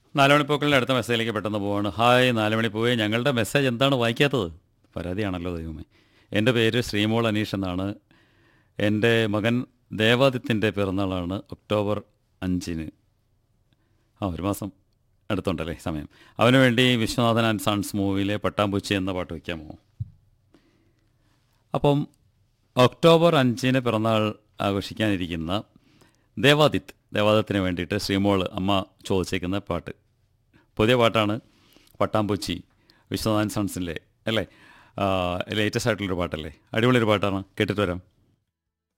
നാലുമണിപ്പൂക്കളിൻ്റെ അടുത്ത മെസ്സേജിലേക്ക് പെട്ടെന്ന് പോവാണ് ഹായ് നാലുമണി പോവേ ഞങ്ങളുടെ മെസ്സേജ് എന്താണ് വായിക്കാത്തത് പരാതിയാണല്ലോ ദൈവമേ എൻ്റെ പേര് ശ്രീമോൾ അനീഷ് എന്നാണ് എൻ്റെ മകൻ ദേവാദിത്യൻ്റെ പിറന്നാളാണ് ഒക്ടോബർ അഞ്ചിന് ആ ഒരു മാസം അടുത്തുണ്ടല്ലേ സമയം അവന് വേണ്ടി വിശ്വനാഥൻ ആൻഡ് സൺസ് മൂവിയിലെ പട്ടാമ്പൂച്ചി എന്ന പാട്ട് വയ്ക്കാമോ അപ്പം ഒക്ടോബർ അഞ്ചിന് പിറന്നാൾ ആഘോഷിക്കാനിരിക്കുന്ന ദേവാദിത്ത് ദേവാദിത്തിന് വേണ്ടിയിട്ട് ശ്രീമോൾ അമ്മ ചോദിച്ചേക്കുന്ന പാട്ട് പുതിയ പാട്ടാണ് പട്ടാമ്പൂച്ചി വിശ്വനാഥൻ സൺസിലെ അല്ലേ ലേറ്റസ്റ്റ് ആയിട്ടുള്ളൊരു പാട്ടല്ലേ അടിപൊളിയൊരു പാട്ടാണ് കേട്ടിട്ട് വരാം